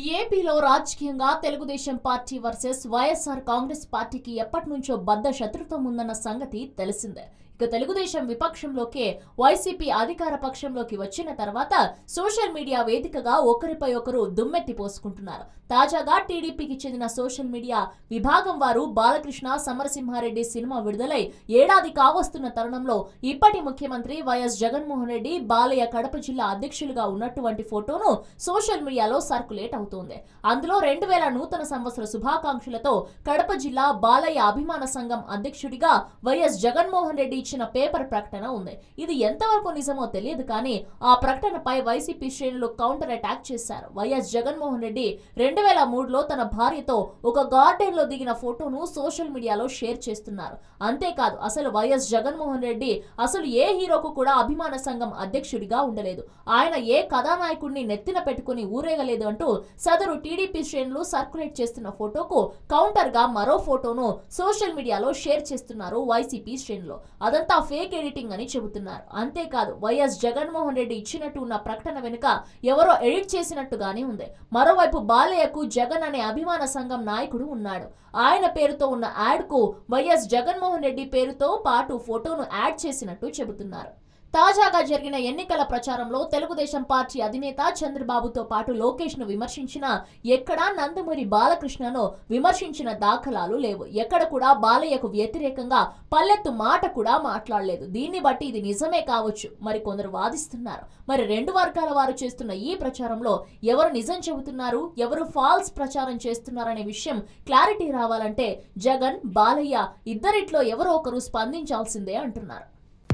ఏపీలో రాజకీయంగా Telugu Desam party versus YSR Congress పార్టీకి ఎప్పటి నుంచో బద్ద శత్రుత్వం ఉందన్న సంగతి తెలిసిందే ఇక తెలుగుదేశం విపక్షంలోకే వైసీపీ అధికార పక్షంలోకి వచ్చిన తర్వాత సోషల్ మీడియా వేదికగా ఒకరిపై ఒకరు దుమ్మెత్తి పోసుకుంటున్నారు తాజాగా టీడీపీకి చెందిన సోషల్ మీడియా విభాగం వారు బాలకృష్ణ సమరసింహారెడ్డి సినిమా విడుదలై ఏడాది కావస్తున్న తరుణంలో ఇప్పటి ముఖ్యమంత్రి వైఎస్ జగన్మోహన్ రెడ్డి బాలయ్య కడప జిల్లా అధ్యక్షులుగా ఉన్నటువంటి ఫోటోను సోషల్ మీడియాలో సర్కులేట్ అవుతోంది అందులో రెండు వేల నూతన సంవత్సర శుభాకాంక్షలతో కడప జిల్లా బాలయ్య అభిమాన సంఘం అధ్యక్షుడిగా వైఎస్ జగన్మోహన్ రెడ్డి ఇచ్చిన పేపర్ ప్రకటన ఉంది ఇది ఎంతవరకు నిజమో తెలియదు కానీ ఆ ప్రకటనపై వైసీపీ శ్రేణులు కౌంటర్ అటాక్ చేశారు వైఎస్ జగన్మోహన్ రెడ్డి రెండు వేల మూడులో తన భార్యతో ఒక గార్డెన్ లో దిగిన ఫోటోను సోషల్ మీడియాలో షేర్ చేస్తున్నారు అంతేకాదు అసలు వైఎస్ జగన్మోహన్ రెడ్డి అసలు ఏ హీరోకు కూడా అభిమాన సంఘం అధ్యక్షుడిగా ఉండలేదు ఆయన ఏ కథానాయకుడిని నెత్తిన పెట్టుకుని ఊరేగలేదు అంటూ సదరు టీడీపీ శ్రేణులు సర్క్యులేట్ చేస్తున్న ఫోటోకు కౌంటర్ గా మరో ఫోటోను సోషల్ మీడియాలో షేర్ చేస్తున్నారు వైసీపీ శ్రేణులు అదంతా ఫేక్ ఎడిటింగ్ అని చెబుతున్నారు అంతేకాదు వైఎస్ జగన్మోహన్ రెడ్డి ఇచ్చినట్టు ఉన్న ప్రకటన వెనుక ఎవరో ఎడిట్ చేసినట్టుగానే ఉంది మరోవైపు బాలయ్యకు జగన్ అనే అభిమాన సంఘం నాయకుడు ఉన్నాడు ఆయన పేరుతో ఉన్న యాడ్ కు వైఎస్ జగన్మోహన్ రెడ్డి పేరుతో పాటు ఫోటోను యాడ్ చేసినట్టు చెబుతున్నారు తాజాగా జరిగిన ఎన్నికల ప్రచారంలో తెలుగుదేశం పార్టీ అధినేత చంద్రబాబుతో పాటు లోకేష్ ను విమర్శించిన ఎక్కడా నందమూరి బాలకృష్ణను విమర్శించిన దాఖలాలు లేవు ఎక్కడ కూడా బాలయ్యకు వ్యతిరేకంగా పల్లెత్తు మాట కూడా మాట్లాడలేదు దీన్ని బట్టి ఇది నిజమే కావచ్చు మరి కొందరు వాదిస్తున్నారు మరి రెండు వర్గాల వారు చేస్తున్న ఈ ప్రచారంలో ఎవరు నిజం చెబుతున్నారు ఎవరు ఫాల్స్ ప్రచారం చేస్తున్నారనే విషయం క్లారిటీ రావాలంటే జగన్ బాలయ్య ఇద్దరిట్లో ఎవరో ఒకరు స్పందించాల్సిందే అంటున్నారు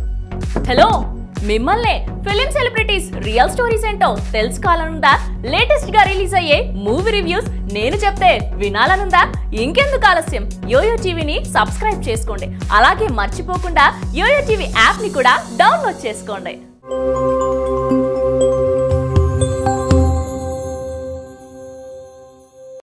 హలో మిమ్మల్నే ఫిలిం సెలబ్రిటీస్ రియల్ స్టోరీస్ ఏంటో తెలుసుకోవాలనుందా లేటెస్ట్ గా రిలీజ్ అయ్యే మూవీ రివ్యూస్ నేను చెప్తే వినాలనుందా ఇంకెందుకు ఆలస్యం యోయో టీవీని సబ్స్క్రైబ్ చేసుకోండి అలాగే మర్చిపోకుండా యోయో టీవీ యాప్ ని కూడా డౌన్లోడ్ చేసుకోండి